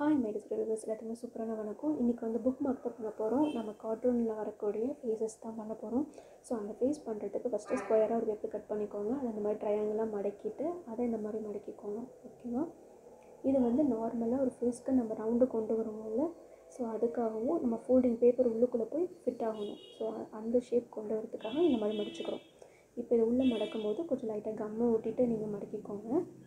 hi மேடிஸ் reviewers எல்லாத்துக்குமே சூப்பரான வணக்கம் இன்றைக்கி வந்து புக் மார்க் தான் பண்ண போகிறோம் நம்ம கார்ட்டூனில் வரக்கூடிய ஃபேஸஸ் தான் பண்ண போகிறோம் ஸோ அந்த ஃபேஸ் பண்ணுறதுக்கு ஃபஸ்ட்டு ஸ்கொயராக ஒரு பேப்பர் கட் பண்ணிக்கோங்க அதை இந்த மாதிரி ட்ரையாங்கிளாக மடக்கிட்டு அதை இந்த மாதிரி மடக்கிக்கோங்க ஓகேவா இது வந்து நார்மலாக ஒரு ஃபேஸ்க்கு நம்ம ரவுண்டு கொண்டு வருவோம்ல ஸோ அதுக்காகவும் நம்ம ஃபோல்டிங் பேப்பர் உள்ளுக்குள்ளே போய் ஃபிட் ஆகணும் ஸோ அந்த ஷேப் கொண்டு வரதுக்காக இந்த மாதிரி மடிச்சுக்கிறோம் இப்போ இதை உள்ளே மடக்கும் போது கொஞ்சம் லைட்டாக கம்மை ஊட்டிட்டு நீங்கள் மடக்கிக்கோங்க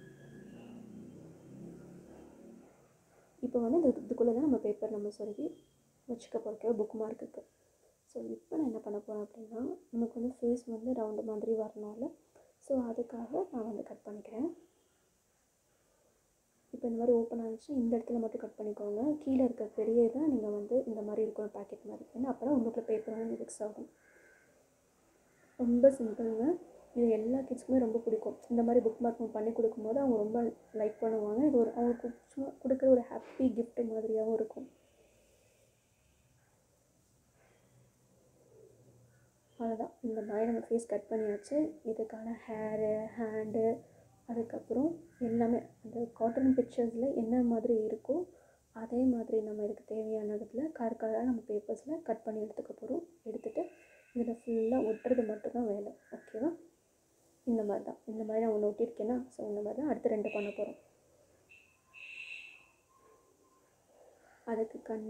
இப்போ வந்து இது இதுக்குள்ளே தான் நம்ம பேப்பர் நம்ம சொருகி வச்சுக்க போகிறோம் புக் மார்க்குக்கு ஸோ இப்போ நான் என்ன பண்ண போகிறேன் அப்படின்னா நமக்கு வந்து ஃபேஸ் வந்து ரவுண்டு மாதிரி வரணும்ல ஸோ அதுக்காக நான் வந்து கட் பண்ணிக்கிறேன் இப்போ இந்த மாதிரி ஓப்பன் ஆனிச்சுன்னா இந்த இடத்துல மட்டும் கட் பண்ணிக்கோங்க கீழே இருக்க பெரிய இதை நீங்கள் வந்து இந்த மாதிரி இருக்கணும் பேக்கெட் மாதிரி ஏன்னா அப்போ தான் உள்ளுக்குள்ள பேப்பர் வந்து மிக்ஸ் ஆகும் ரொம்ப சிம்பிளுங்க இது எல்லா கிட்ஸ்க்குமே ரொம்ப பிடிக்கும் இந்த மாதிரி புக் மார்க் பண்ணி கொடுக்கும்போது அவங்க ரொம்ப லைக் பண்ணுவாங்க இது ஒரு அவங்களுக்கு சும்மா கொடுக்குற ஒரு ஹாப்பி gift மாதிரியாகவும் இருக்கும் அவ்வளோதான் இந்த மாதிரி நம்ம ஃபேஸ் கட் பண்ணியாச்சு இதுக்கான ஹேரு ஹேண்டு அதுக்கப்புறம் எல்லாமே அந்த காட்டன் பிக்சர்ஸில் என்ன மாதிரி இருக்கோ அதே மாதிரி நம்ம இதுக்கு தேவையானதில் கலர் கலராக நம்ம பேப்பர்ஸில் கட் பண்ணி எடுத்துக்க போகிறோம் எடுத்துகிட்டு இதில் ஃபுல்லாக ஒட்டுறது மட்டும்தான் வேலை ஓகேவா இந்த மாதிரி தான் இந்த மாதிரி நான் ஒன்று ஒட்டியிருக்கேன்னா ஸோ இந்த மாதிரி தான் அடுத்து ரெண்டு பண்ண போகிறோம் அதுக்கு கண்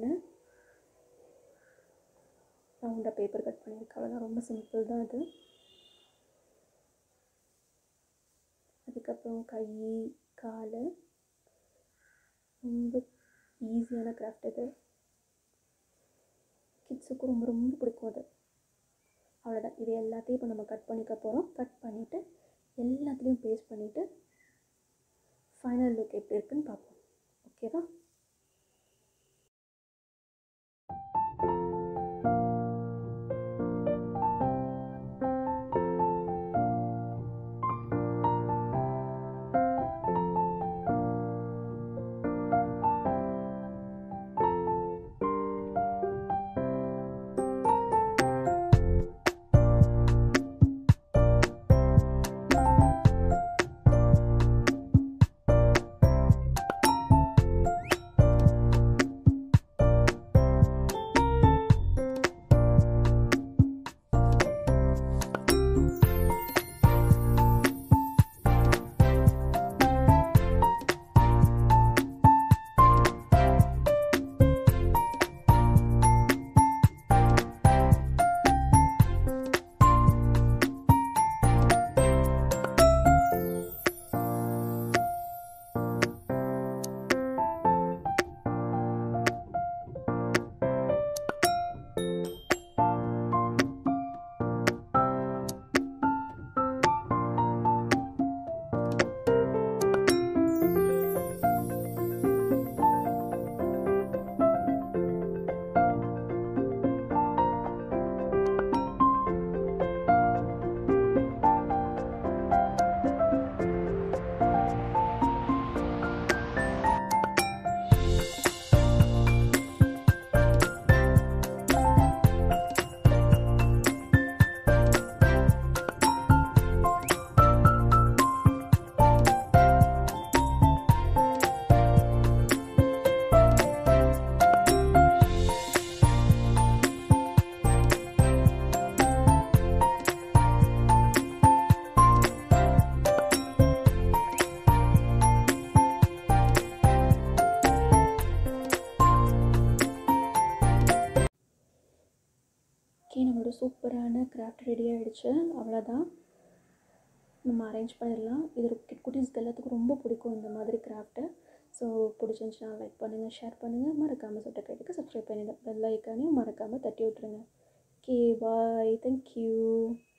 ரவுண்டாக பேப்பர் கட் பண்ணியிருக்கேன் அவ்வளோதான் ரொம்ப சிம்பிள் தான் அது அதுக்கப்புறம் கை கால் ரொம்ப ஈஸியான கிராஃப்ட் இது கிட்ஸுக்கும் ரொம்ப ரொம்ப பிடிக்கும் அது அவ்வளோதான் இது எல்லாத்தையும் இப்போ நம்ம கட் பண்ணிக்க போகிறோம் கட் பண்ணிவிட்டு எல்லாத்துலேயும் பேஸ்ட் பண்ணிவிட்டு ஃபைனல் லுக் எப்படி இருக்குன்னு பார்ப்போம் ஓகேவா ஓகே நம்மளோட சூப்பரான கிராஃப்ட் ரெடி ஆகிடுச்சு அவ்வளோதான் நம்ம அரேஞ்ச் பண்ணிடலாம் இது குட்டீஸ்க்கு எல்லாத்துக்கும் ரொம்ப பிடிக்கும் இந்த மாதிரி கிராஃப்ட்டு ஸோ பிடிச்சிருந்துச்சுன்னா லைக் பண்ணுங்கள் ஷேர் பண்ணுங்கள் மறக்காமல் சொட்ட கைட்டுக்கு சப்ஸ்கிரைப் பண்ணிடுங்க பெல் ஐக்கானையும் மறக்காமல் தட்டி விட்ருங்க ஓகே பாய் தேங்க்யூ